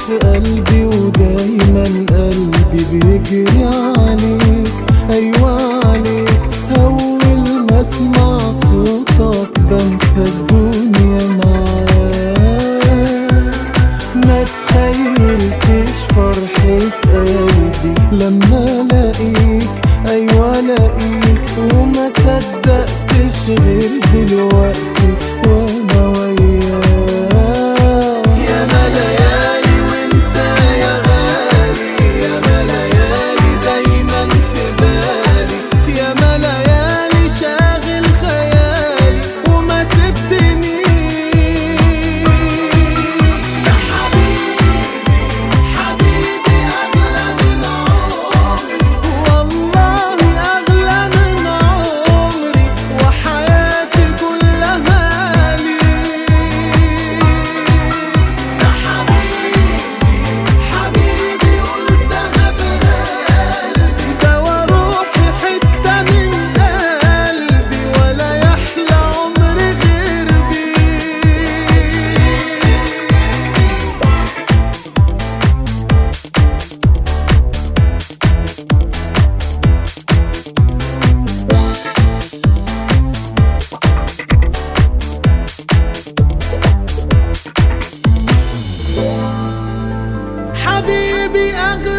في قلبي ودايما قلبي بيجري عليك ايوه عليك اول ما اسمع صوتك بنسى الدنيا معاك ما تخيلتش فرحة قلبي لما الاقيك ايوه الاقيك وما صدقتش غير دلوقتي وانا وياك يا ليالي وانت يا غالي يا ليالي دايما في بالي يا ليالي شاغل خيالي وما سبتنيش يا حبيبي حبيبي أغلى من عمري والله أغلى من عمري وحياتي كلها ليك يا حبيبي حبيبي قلتها بقلبي دوا روحي حتة من قلبي ولا يحلى عمري غير بيك حبيبي أغلى